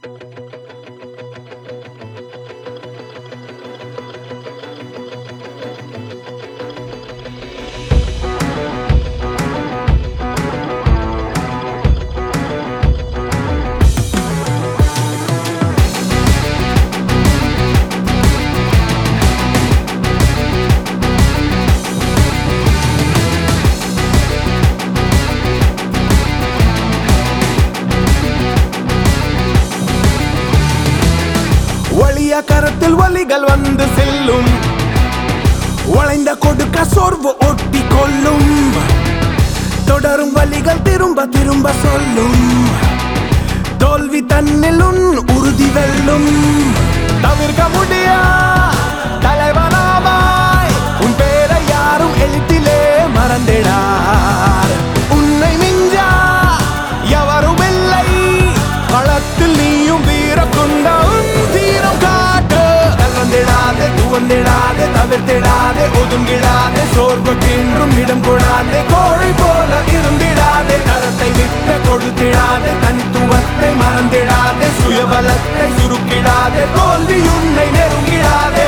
ஒளிய கரத்தில் ஒலிகள் வந்து செல்லும் உழைந்த கொடுக்க சோர்வு ஒட்டி கொள்ளும் தொடரும் வலிகள் திரும்ப திரும்ப சொல்லும் தோல்வி தன்னில் உன் உறுதி வெல்லும் தவிர்க்க முடியா தலைவனாவாய் உன் பேரை யாரும் எழுத்திலே மறந்திடார் உன்னை மிஞ்சா எவரும் இல்லை களத்தில் நீயும் வீர கொண்ட உன் தீரம் காட்டு கலந்திடாதே துவந்திடாதே தவிர்த்திடாதே ஒதுங்கிடாதே சோர்வுக்கென்றும் இடம் கொடாதே கோழி போல இருந்திடாதே கரத்தை விட்டு கொடுத்திடாதே தனித்துவத்தை மறந்திடாதே சுயபலத்தை சுருக்கிடாதே தோல்வி உன்னை நெருங்கிடாதே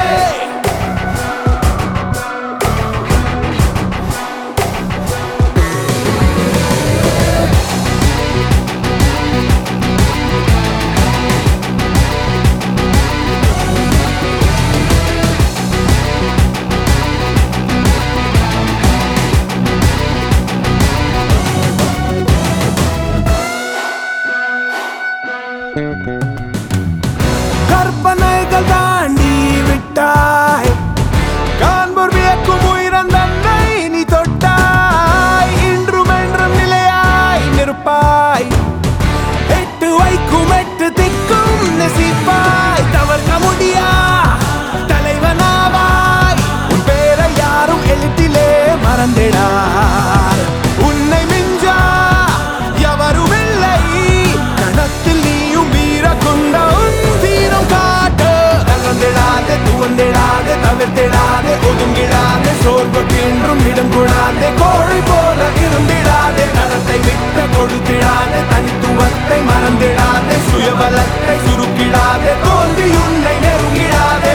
கற்பனைகள் தாண்டி விட்டாய் காண்போர் வியக்கும் உயிரன் தன்னை நீ தொட்டாய் இன்றும் என்றும் நிலையாய் நிற்பாய் எட்டு வைக்கும் எட்டு திக்கும் நெசிப்பாய் தவிர்க்க முடியா தலைவனாவாய் உன் பேரை யாரும் எழுத்திலே மறந்திடார் உன்னை மிஞ்சா எவரும் இல்லை கணத்தில் நீயும் வீர கொண்ட உன் தீரம் காட்டு கலந்திடாதே துவந்திடாதே தவிர்த்திடாதே ஒதுங்கிடாதே சோர்வுக்கென்றும் இடம் கொடாதே கோழி போல இருந்திடாதே கரத்தை விட்டு கொடுத்திடாதே தனித்துவத்தை மறந்திடாதே சுயபலத்தை சுருக்கிடாதே தோல்வி உன்னை நெருங்கிடாதே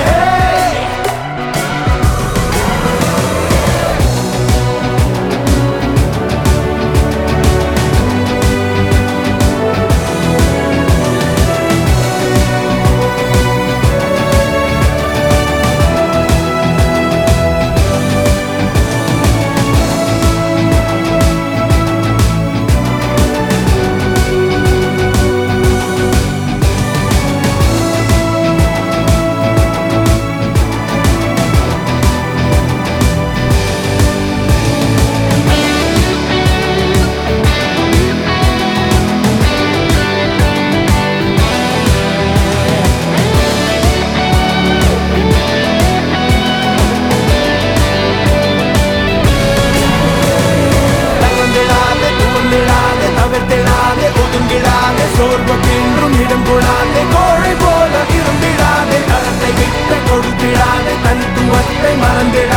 தளர்ந்திடாதே துவந்திடாதே தவிர்த்திடாதே ஒதுங்கிடாதே சோர்வுக்கென்றும் இடம் கொடாதே கோழை போல இருந்திடாதே கரத்தை விட்டு கொடுத்திடாதே தனித்துவத்தை மறந்திடாதே